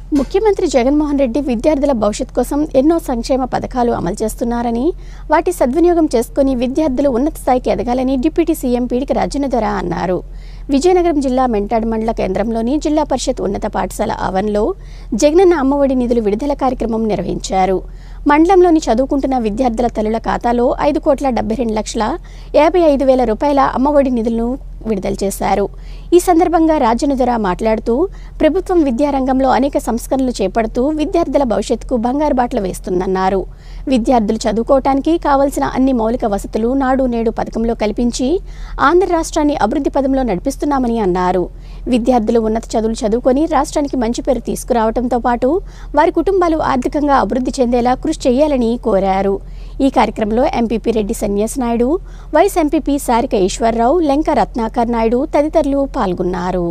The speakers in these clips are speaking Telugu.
ముఖ్యమంత్రి జగన్మోహన్ రెడ్డి విద్యార్థుల భవిష్యత్ కోసం ఎన్నో సంక్షేమ పథకాలు అమలు చేస్తున్నారని వాటి సద్వినియోగం చేసుకుని విద్యార్థులు ఉన్నత స్థాయికి ఎదగాలని డిప్యూటీ సీఎం పీడిక రాజేంద్ర అన్నారు విజయనగరం జిల్లా మెంటాడ్ మండల కేంద్రంలోని జిల్లా పరిషత్ ఉన్నత పాఠశాల ఆవరణలో జగనన్న అమ్మఒడి నిధులు విడుదల కార్యక్రమం నిర్వహించారు మండలంలోని చదువుకుంటున్న విద్యార్థుల తల్లుల ఖాతాలో ఐదు కోట్ల డెబ్బై రెండు లక్షల యాభై ఐదు వేల రూపాయల అమ్మఒడి నిధులను విడుదల చేశారు ఈ సందర్భంగా రాజనుదర మాట్లాడుతూ ప్రభుత్వం విద్యారంగంలో అనేక సంస్కరణలు చేపడుతూ విద్యార్థుల భవిష్యత్తుకు బంగారు బాటలు వేస్తుందన్నారు విద్యార్థులు చదువుకోవటానికి కావలసిన అన్ని మౌలిక వసతులు నాడు నేడు పథకంలో కల్పించి ఆంధ్ర రాష్ట్రాన్ని అభివృద్ధి పదంలో నడిపిస్తున్నామని అన్నారు విద్యార్థులు ఉన్నత చదువులు చదువుకొని రాష్ట్రానికి మంచి పేరు తీసుకురావడంతో పాటు వారి కుటుంబాలు ఆర్థికంగా అభివృద్ధి చెందేలా కృషి చేయాలని కోరారు ఈ కార్యక్రమంలో MPP Reddy Sanyas Naidu vice MPP Sarika Eswararao Lenka Ratnakar Naidu తదితరులు పాల్గొన్నారు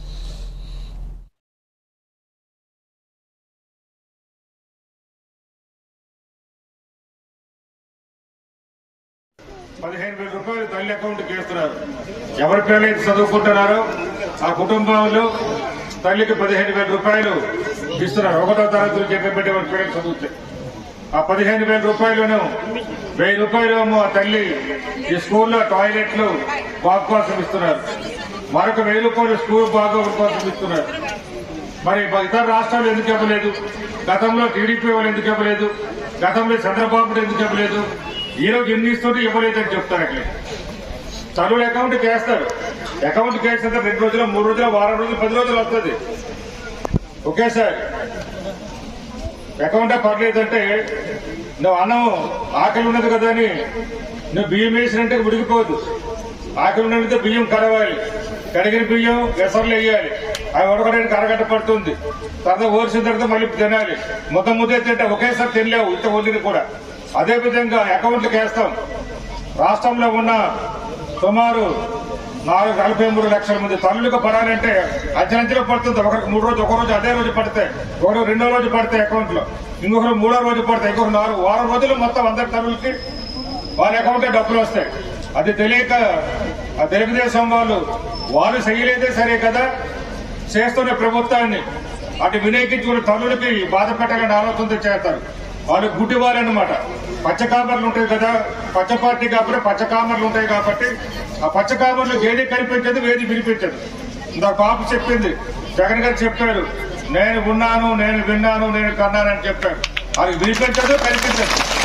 పదిహేను వేల రూపాయలు తల్లి అకౌంట్కి వేస్తున్నారు ఎవరి పిల్లలైతే చదువుకుంటున్నారో ఆ కుటుంబంలో తల్లికి పదిహేను వేల రూపాయలు ఇస్తున్నారు ఒకటో తరగతులు చెప్పబెట్టే వాళ్ళ పిల్లలు చదువుతే ఆ పదిహేను వేల రూపాయలను వెయ్యి రూపాయలు ఏమో ఆ తల్లి ఈ స్కూల్లో టాయిలెట్లు బాగు కోసం ఇస్తున్నారు మరొక వెయ్యి రూపాయలు స్కూల్ బాగోగుల కోసం ఇస్తున్నారు మరి ఇతర రాష్ట్రాలు ఎందుకు ఇవ్వలేదు గతంలో టీడీపీ వాళ్ళు ఎందుకు ఇవ్వలేదు గతంలో చంద్రబాబు ఎందుకు ఇవ్వలేదు ఈ రోజు ఎన్ని ఇస్తుంటే ఇవ్వలేదని చెప్తారు అట్లే చదువులు అకౌంట్ వేస్తారు అకౌంట్ వేసిన రెండు రోజులు మూడు రోజులు వారం రోజులు పది రోజులు వస్తుంది ఒకేసారి అకౌంటే పర్లేదంటే నువ్వు అన్నం ఆకలి ఉన్నది కదా అని నువ్వు బియ్యం వేసినంటే ఉడికిపోదు ఆకలి ఉన్నది బియ్యం కడవాలి కడిగిన బియ్యం ఎసర్లు వేయాలి అవి ఉడకడానికి అరగంట పడుతుంది తర్వాత ఓర్చిన తర్వాత మళ్ళీ తినాలి ముద్ద ముద్ద తింటే ఒకేసారి తినలేవు ఇంత వండింది కూడా అదే విధంగా అకౌంట్లకు వేస్తాం రాష్ట్రంలో ఉన్న సుమారు నాలుగు నలభై మూడు లక్షల మంది తల్లులకు పడాలంటే అంచెలంచెలు పడుతుంది ఒకరికి మూడు రోజు ఒక రోజు అదే రోజు పడతాయి ఒకరు రెండో రోజు పడతాయి అకౌంట్ లో ఇంకొకరు మూడో రోజు పడతాయి ఇంకొకరు నాలుగు వారం రోజులు మొత్తం అందరి తల్లులకి వాళ్ళ అకౌంట్ డబ్బులు వస్తాయి అది తెలియక ఆ తెలుగుదేశం వాళ్ళు వాళ్ళు చేయలేదే సరే కదా చేస్తున్న ప్రభుత్వాన్ని అటు వినియోగించుకున్న తల్లులకి బాధ పెట్టాలని ఆలోచనతో చేస్తారు వాళ్ళు గుడ్డి అనమాట పచ్చ కామర్లు ఉంటాయి కదా పచ్చ పార్టీ కాబట్టి పచ్చ కామర్లు ఉంటాయి కాబట్టి ఆ పచ్చ కామర్లు వేడి కనిపించదు వేది వినిపించదు ఇంత పాప చెప్పింది జగన్ గారు చెప్పారు నేను ఉన్నాను నేను విన్నాను నేను కన్నానని చెప్పారు అది వినిపించదు కనిపించదు